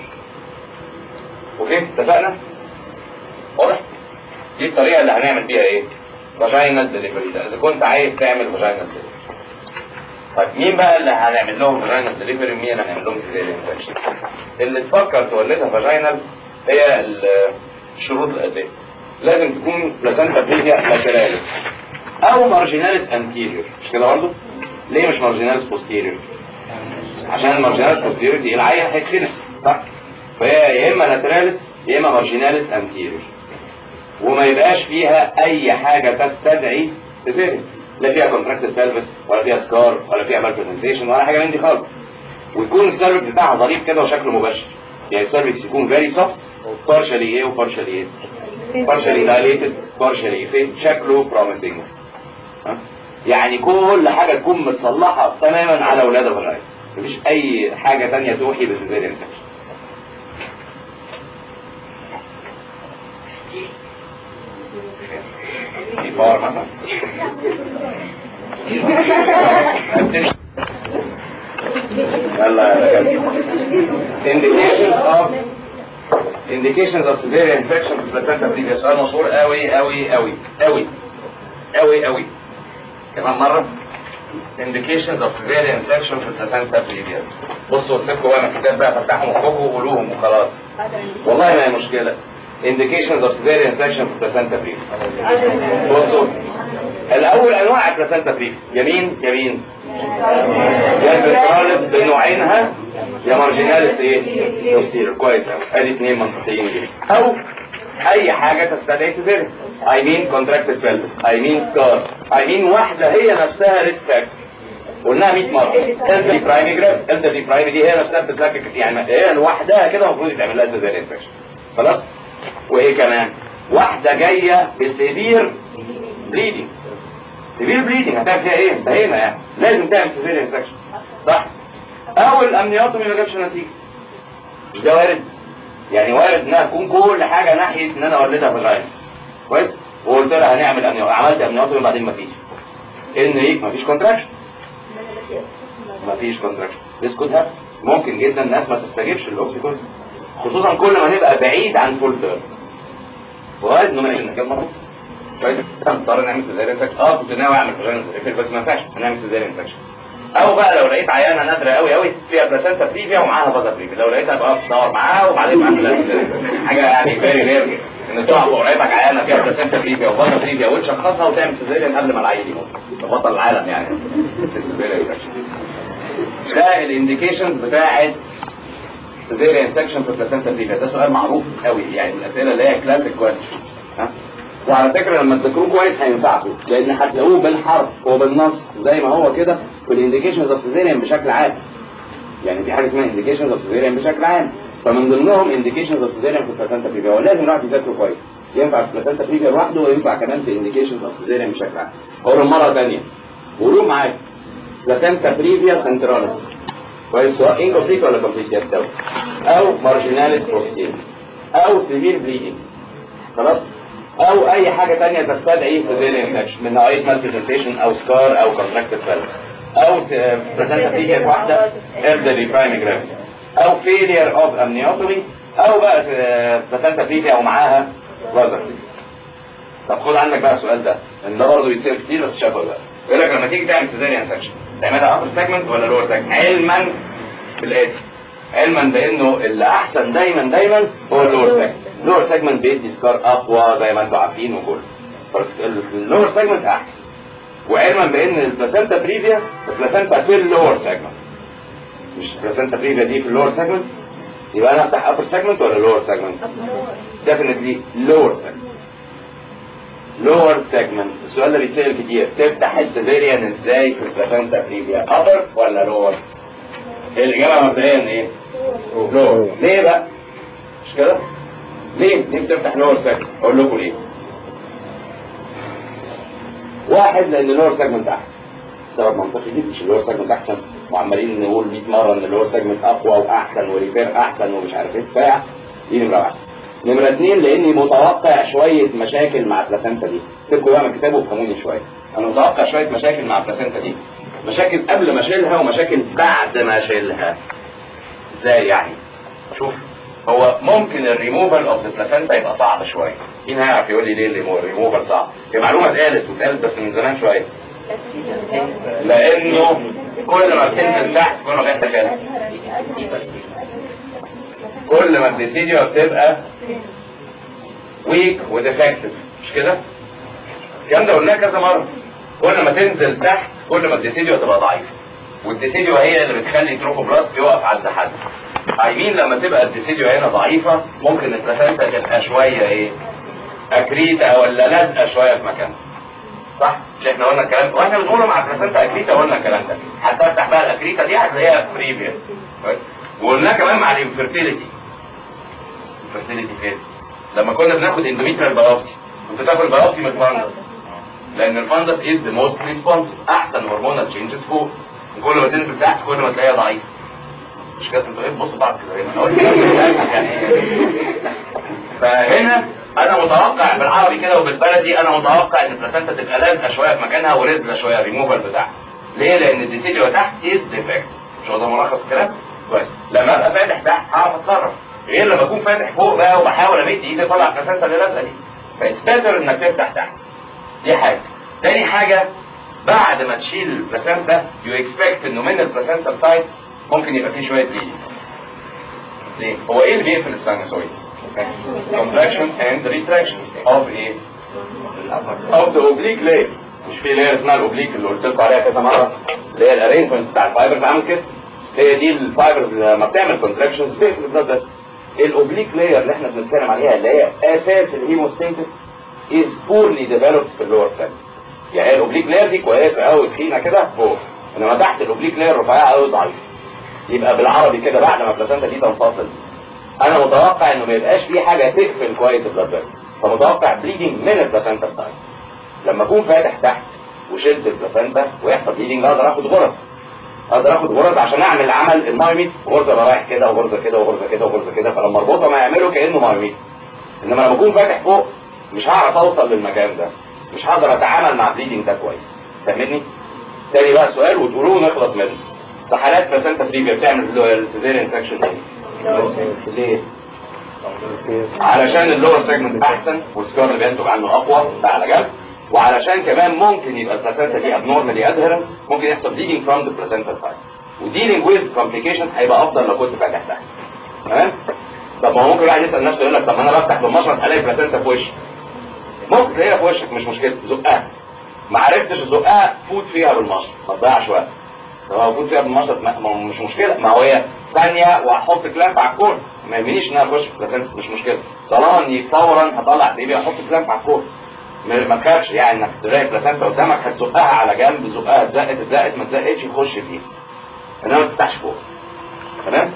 اوكي اتفقنا؟ واضح؟ دي الطريقه اللي هنعمل بيها ايه؟ فاجينال ديليفري ده اذا كنت عايز تعمل فاجينال ديليفري طيب مين بقى اللي هنعمل لهم فاجينال ديليفري ومين اللي هنعمل لهم سيزيريان سكشن اللي تفكر تولدها فاجينال هي ال- الشروط الاتيه لازم تكون بلاسنتا بريفيا لاتراليس او مارجيناليس انتيريور مش كده برضه ليه مش مارجيناليس بوستيريور عشان المارجيناليس بوستيريور دي العين هيتخنق صح فهي يا اما لاتراليس يا اما مارجيناليس انتيريور وما يبقاش فيها اي حاجه تستدعي سيزيريان لا فيها كونتراكتد بلفس ولا فيها سكار ولا فيها مال برزنتيشن ولا حاجه من دي خالص ويكون السيرفكس بتاعها ظريف كده وشكله مباشر يعني السيرفكس يكون فيري سوفت بارشالي ايه وبارشالي ايه partially dilated partially effaced شكله promising ها؟ يعني كل حاجة تكون متصلحة تماما على ولادة فجاية مفيش أي حاجة تانية توحي بسيزيريان سكشن في باور مثلا يلا يا رجال indications of indications of cesarean section في placenta previa سؤال مشهور قوي قوي قوي قوي قوي قوي كمان مرة indications of cesarean section في placenta previa بصوا سيبكم بقى من الكتاب بقى فتحوا مخكم وقولوهم وخلاص والله ما هي مشكلة indications of cesarean section في placenta previa بصوا الأول أنواع البلاسنتا بريفيا يمين يمين يا سنتراليس بنوعينها يا مارجيناليس ايه بوستيريور كويس قوي ادي اثنين منطقيين جدا او اي حاجه تستدعي سيزيريان اي مين كونتراكتد بلفس اي مين سكار اي مين واحده هي نفسها ريسك فاكتور قلناها 100 مره التا دي برايمي جراف التا دي برايمي دي هي نفسها بتتلكك يعني هي لوحدها كده المفروض يتعمل لها سيزيريان سكشن خلاص وايه كمان واحده جايه بسيفير بليدنج سيفير بليدنج هتعمل فيها ايه؟ انتهينا يعني لازم تعمل سيزيريان سكشن صح؟ اول امنيوتومي ما جابش نتيجه مش ده وارد يعني وارد انها تكون كل حاجه ناحيه ان انا اولدها فاجينا كويس وقلت لها هنعمل امنيوتومي عملت امنيوتومي بعدين ما فيش ان ايه ما فيش كونتراكشن ما فيش كونتراكشن this could happen ممكن جدا الناس ما تستجيبش للاوكسيتوسن خصوصا كل ما نبقى بعيد عن فول تيرم وارد انه ما نعمل كام مره كويس نضطر نعمل سيزاريان سكشن اه كنت ناوي اعمل فاجينال ريفيل بس ما ينفعش هنعمل سيزاريان سكشن او بقى لو لقيت عيانه نادره قوي قوي فيها بلاسنتا بريفيا ومعاها بازا بريفيا لو لقيتها بقى تدور معاها وبعدين بعمل لها سيزاريان سكشن حاجه يعني فيري رير ان تقع في قريبك عيانه فيها بلاسنتا بريفيا وبازا بريفيا وتشخصها وتعمل سيزاريان قبل ما العيل يموت ده بطل العالم يعني في السيزاريان سكشن ده الانديكيشنز بتاعت سيزيريان سكشن في بلاسنتا بريفيا ده سؤال معروف قوي يعني من الاسئله اللي هي كلاسيك كويشن ها وعلى فكره لما تذكروه كويس هينفعكم لان هتلاقوه بالحرف وبالنص زي ما هو كده في الانديكيشنز اوف سيزيريان بشكل عام يعني في حاجه اسمها انديكيشنز اوف سيزيريان بشكل عام فمن ضمنهم انديكيشنز اوف سيزيريان في بلاسنتا بريفيا ولازم الواحد يذاكره كويس ينفع في بلاسنتا بريفيا لوحده وينفع كمان في انديكيشنز اوف سيزيريان بشكل عام هقول مره ثانيه قولوا معايا بلاسنتا بريفيا سنتراليس كويس سواء انكمبليت ولا كومبليت يستوي او مارجيناليس بروستين او سيفير بليدنج خلاص او اي حاجه تانية تستدعي سيزيريان سكشن من نوعيه مالبرزنتيشن او سكار او كونتراكتد فالس او بلاسنتا بريفيا واحده elderly primary gravity او failure of amniotomy او بقى بلاسنتا بريفيا ومعاها بازر طب خد عندك بقى السؤال ده لان ده برضه بيتسال كتير بس شافه بقى يقول لك لما تيجي تعمل سيزيريان سكشن تعملها ابر سيجمنت ولا لور سيجمنت علما بالاتي علما بانه اللي احسن دايما دايما هو اللور سيجمنت اللور سيجمنت بيدي سكار اقوى زي ما انتم عارفين وكله بس اللور سيجمنت احسن وعلما بان البلاسنتا بريفيا البلاسنتا في اللور سيجمنت مش البلاسنتا بريفيا دي في اللور سيجمنت يبقى انا افتح ابر سيجمنت ولا لور سيجمنت ديفينتلي لور سيجمنت لور سيجمنت السؤال ده بيتسال كتير تفتح السيزيريان ازاي في البلاسنتا بريفيا ابر ولا لور الاجابه مبدئيا ايه لور ليه بقى مش كده ليه ليه بتفتح لور سيجمنت اقول لكم ليه واحد لان اللور سيجمنت احسن سبب منطقي جدا مش اللور سيجمنت احسن وعمالين نقول 100 مره ان اللور سيجمنت اقوى واحسن وريفير احسن ومش عارف ايه بتاع دي نمره واحد نمرة اتنين لاني متوقع شوية مشاكل مع البلاسنتا دي سيبكوا بقى من الكتاب وافهموني شوية انا متوقع شوية مشاكل مع البلاسنتا دي مشاكل قبل ما اشيلها ومشاكل بعد ما اشيلها ازاي يعني شوف هو ممكن الريموفال اوف ذا بلاسنتا يبقى صعب شوية مين هيعرف يقول لي ليه الريموفال صعب هي معلومة اتقالت واتقالت بس من زمان شوية لانه كل ما بتنزل تحت كل ما بيحصل كده كل ما الديسيديو بتبقى ويك وديفكتيف مش كده؟ الكلام ده قلناه كذا مره كل ما تنزل تحت كل ما الديسيديو تبقى ضعيفه والديسيديو هي اللي بتخلي تروفوبلاست يقف عند حد عايمين لما تبقى الديسيديو هنا ضعيفه ممكن البلاسنتا تبقى شويه ايه؟ اكريتا ولا لازقه شويه في مكانها صح؟ مش احنا قلنا الكلام واحنا بنقوله مع البلاسنتا اكريتا قلنا الكلام ده هتفتح بقى الاكريتا دي هتلاقيها بريفيا وقلنا كمان مع الانفيرتيليتي الفيرتيليتي فين؟ لما كنا بناخد اندوميتريال بايوبسي كنت تاخد بايوبسي من الفندس لان الفندس از ذا موست ريسبونسيف احسن هرمونال تشينجز فوق كل ما تنزل تحت كل ما تلاقيها ضعيفه مش كده انتوا ايه بصوا بعض كده هنا أنا قلت يعني فهنا انا متوقع بالعربي كده وبالبلدي انا متوقع ان البلاسنتا تبقى لازقه شويه في مكانها ورزله شويه الريموفال بتاعها ليه؟ لان الديسيديو تحت از ديفكت مش هو ده ملخص الكلام؟ كويس لما ابقى فاتح تحت هعرف اتصرف غير لما اكون فاتح فوق بقى وبحاول امد ايدي اطلع البلاسنتا اللي لازقه دي فايتس بيتر انك تفتح تحت دي حاجه تاني حاجه بعد ما تشيل البلاسنتا يو اكسبكت انه من البلاسنتا سايد ممكن يبقى فيه شويه بليدنج ليه؟ هو ايه اللي بيقفل الساينوسويد؟ contractions and retractions of ايه؟ of the oblique layer مش في layer اسمها الاوبليك اللي قلت لكم عليها كذا مره اللي هي الارينجمنت بتاع الفايبرز عامل كده هي دي الفايبرز لما بتعمل كونتراكشنز بتقفل البلاد بس الاوبليك لاير اللي احنا بنتكلم عليها اللي هي اساس الهيموستاسيس is poorly developed في اللور سيل يعني الاوبليك لاير دي كويسه قوي تخينه كده فوق انما تحت الاوبليك لاير رفيعه قوي ضعيفه يبقى بالعربي كده بعد ما البلاسنتا دي تنفصل انا متوقع انه ما يبقاش في حاجه تقفل كويس البلاد بس فمتوقع بليدنج من البلاسنتا سايد لما اكون فاتح تحت وشلت البلاسنتا ويحصل بليدنج اقدر اخد غرز اقدر اخد غرز عشان اعمل عمل المايميت غرزه رايح كده وغرزه كده وغرزه كده وغرزه كده فلما اربطها ما يعمله كانه مايميت انما لما اكون فاتح فوق مش هعرف اوصل للمكان ده مش هقدر اتعامل مع البليدنج ده كويس فاهمني؟ تاني بقى سؤال وتقولوه ونخلص منه في حالات بلاسنتا بريفيا بتعمل السيزيريان سكشن ليه؟ ليه؟ علشان اللور سيجمنت احسن والسكار اللي بينتج عنه اقوى ده على جنب وعلشان كمان ممكن يبقى البلاسنتا دي ابنورمالي ادهرنت ممكن يحصل bleeding from the placenta side وديلينج ويز كومبليكيشن هيبقى افضل لو كنت فتحتها تمام طب ما هو ممكن واحد يسال نفسه يقول لك طب ما انا بفتح بالمشرط الاقي بلاسنتا في وشي ممكن تلاقيها في وشك مش مشكله زقها ما عرفتش تزقها فوت فيها بالمشرط ما تضيعش وقت طب هو فوت فيها بالمشرط ما ما هو مش مشكله ما هو هي ثانيه وهحط كلامب على الكور ما يهمنيش ان انا اخش في بلاسنتا مش مشكله طالما اني فورا هطلع بيبي احط كلامب على الكور ما ما تخافش يعني انك تلاقي بلاسنتا قدامك هتزقها على جنب زقها اتزقت اتزقت ما اتزقتش يخش فيها انما ما تفتحش فوق تمام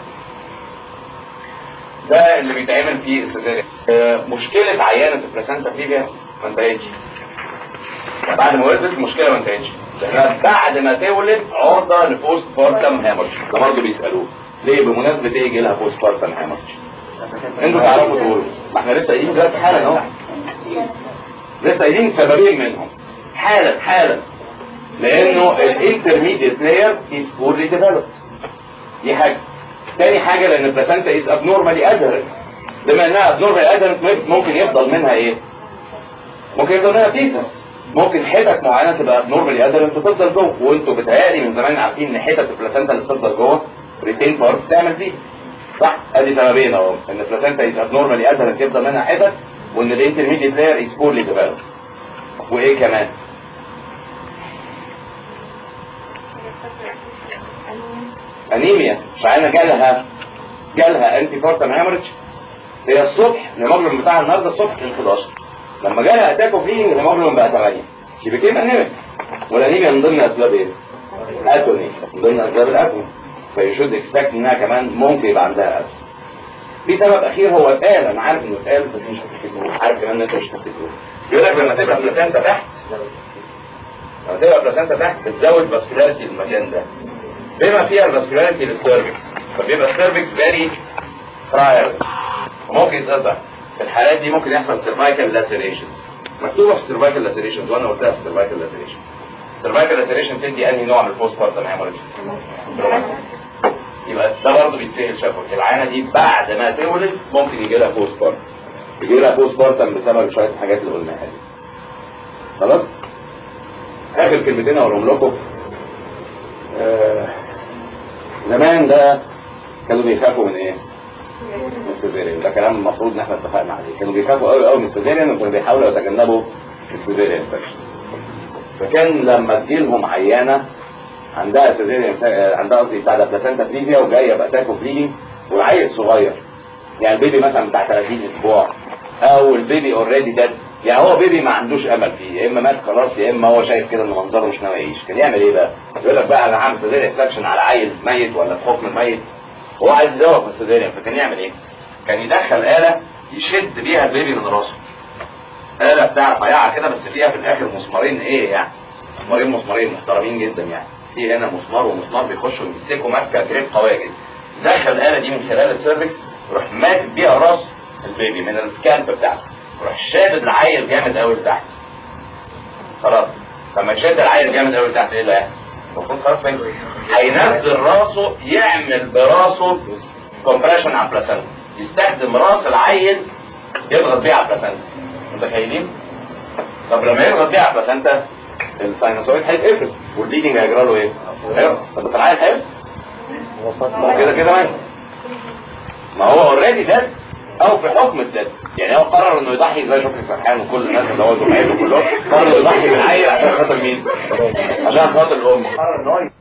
ده اللي بيتعمل في السيزاريان آه، مشكلة عيانة البلاسنتا فيبيا ما انتهتش بعد ما ولدت المشكلة ما انتهتش لأنها بعد ما تولد عرضة لبوست بارتم هامرج ده برضه بيسألوه ليه بمناسبة ايه يجي لها بوست بارتم هامرج انتوا تعرفوا تقولوا ما احنا لسه قايلين دلوقتي حالا اهو لسه قايلين سببين منهم حالا حالا لانه الانترميديت لاير از بورلي ديفلوبد دي حاجه تاني حاجه لان البلاسنتا از ابنورمالي ادهرنت بما انها ابنورمالي ادهرنت ممكن يفضل منها ايه؟ ممكن يفضل منها بيسس ممكن حتت معينه تبقى ابنورمالي ادهرنت وتفضل جوه وانتوا بتهيألي من زمان عارفين ان حتت البلاسنتا اللي بتفضل جوه ريتين بارت بتعمل فيه صح؟ ادي سببين اهو ان البلاسنتا از ابنورمالي ادهرنت يفضل منها حتت وان الانترميديت لاير از بورلي ديفلوبد وايه كمان؟ انيميا شعينه جالها جالها انتي بارتم هامرج هي الصبح الهيموجلوبين بتاعها النهارده الصبح كان 11 لما جالها اتاك اوف بليدنج الهيموجلوبين بقى 8 شي بيكيم انيميك والانيميا من ضمن اسباب ايه؟ اتوني من ضمن اسباب الاتوني فيشود اكسبكت انها كمان ممكن يبقى عندها اتوني في سبب اخير هو اتقال انا عارف انه اتقال بس مش هتفتكروه عارف كمان ان انت مش هتفتكروه يقول لك لما تبقى بلاسنتا تحت لما تبقى بلاسنتا تحت بتزود فاسكولاريتي المكان ده بما فيها الفاسكولاريتي للسيرفكس فبيبقى السيرفكس فيري فراير وممكن يتقطع في الحالات دي ممكن يحصل سيرفايكال لاسيريشنز مكتوبه في سيرفايكال لاسيريشنز وانا قلتها في سيرفايكال لاسيريشن سيرفايكال لاسيريشن تدي انهي نوع من البوست بارتم هيموريج يبقى ده برضه بيتسهل شافوا العينه دي بعد ما تولد ممكن يجي لها بوست بارتم يجي لها بوست بارتم بسبب شويه الحاجات اللي قلناها دي خلاص اخر كلمتين اقولهم لكم آه، زمان ده كانوا بيخافوا من ايه؟ من السيزيريان ده كلام المفروض ان احنا اتفقنا عليه كانوا بيخافوا قوي قوي من السيزيريان وكانوا بيحاولوا يتجنبوا السيزيريان سكشن فكان لما تجيلهم عيانه عندها سيزيريان عندها قصدي بتاع ده بلاسنتا بريفيا وجايه باتاكو بريدنج والعيل صغير يعني البيبي مثلا بتاع 30 اسبوع او البيبي اوريدي ديد يعني هو بيبي ما عندوش امل فيه يا اما مات خلاص يا اما هو شايف كده ان منظره مش ناوي يعيش كان يعمل ايه بقى؟ يقول لك بقى انا هعمل سيزيريان سكشن على عيل ميت ولا في حكم ميت هو عايز يزوق من السيزيريان فكان يعمل ايه؟ كان يدخل آلة يشد بيها البيبي من راسه آلة بتاع رفيعة كده بس فيها في الآخر مسمارين إيه يعني؟ مسمارين مسمارين محترمين جدا يعني في هنا مسمار ومسمار بيخشوا يمسكوا ماسكة جريب قوية جدا دخل الآلة دي من خلال السيرفكس يروح ماسك بيها راس البيبي من السكالب بتاعته يروح شادد العيل جامد قوي لتحت خلاص لما يشد العيل جامد قوي لتحت ايه اللي هيحصل؟ المفروض خلاص فاهم هينزل راسه يعمل براسه كومبريشن على البلاسنتا يستخدم راس العيل يضغط بيه على البلاسنتا متخيلين؟ طب لما يضغط بيه على البلاسنتا الساينوسويد هيتقفل والبليدنج هيجرى له ايه؟ هيقف. طب بس العيل هيقف ما كده كده مات ما هو اوريدي ديد او في حكم الديد يعني هو قرر انه يضحي زي شكري سرحان وكل الناس اللي هو زمايله كلهم قرر يضحي بالعيل عشان خاطر مين؟ عشان خاطر الام قرر ان هو ي-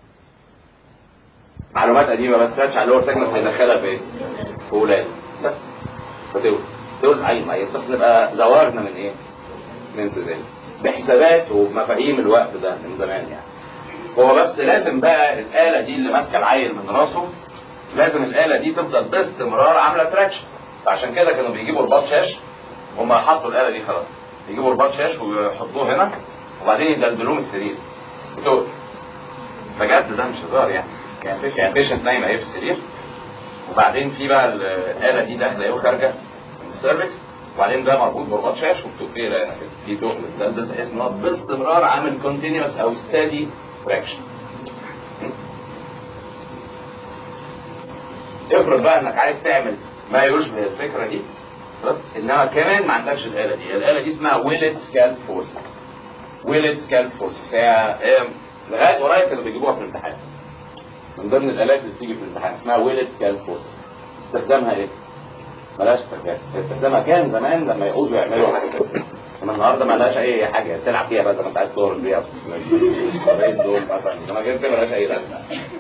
معلومات قديمه بس تاتش على اللور سيجمنت هيدخلها في ايه؟ في ولاد بس فتقول تقول عين ميت بس نبقى زورنا من ايه؟ من سيزان بحسابات وبمفاهيم الوقت ده من زمان يعني هو بس لازم بقى الآلة دي اللي ماسكة العيل من راسه لازم الآلة دي تفضل باستمرار عاملة تراكشن فعشان كده كانوا بيجيبوا رباط شاش هم حطوا الآلة دي خلاص يجيبوا رباط شاش ويحطوه هنا وبعدين يدلدلوه من السرير بتقول بجد ده مش هزار يعني يعني فيش- يعني بيشنت نايمه اهي في السرير وبعدين في بقى الآلة دي داخلة اهي وخارجة من السيرفكس وبعدين ده مربوط برباط شاش وبتقفيله هنا كده في تقل مدلدل بحيث ان هو باستمرار عامل كونتينوس او ستادي تراكشن افرض بقى انك عايز تعمل ما يشبه الفكره دي بس انما كمان ما عندكش الاله دي الاله دي اسمها ويلت سكال فورسز ويلت سكال فورسز هي هي لغايه قريب كانوا بيجيبوها في الامتحان من ضمن الالات اللي بتيجي في الامتحان اسمها ويلت سكال فورسز استخدامها ايه؟ ملهاش استخدام استخدامها كان زمان لما يعوزوا يعملوا حاجه كده انما النهارده ملهاش اي حاجه تلعب فيها بقى زي ما انت عايز تهرب بيها الباقيين دول مثلا انما غير كده ملهاش اي لازمه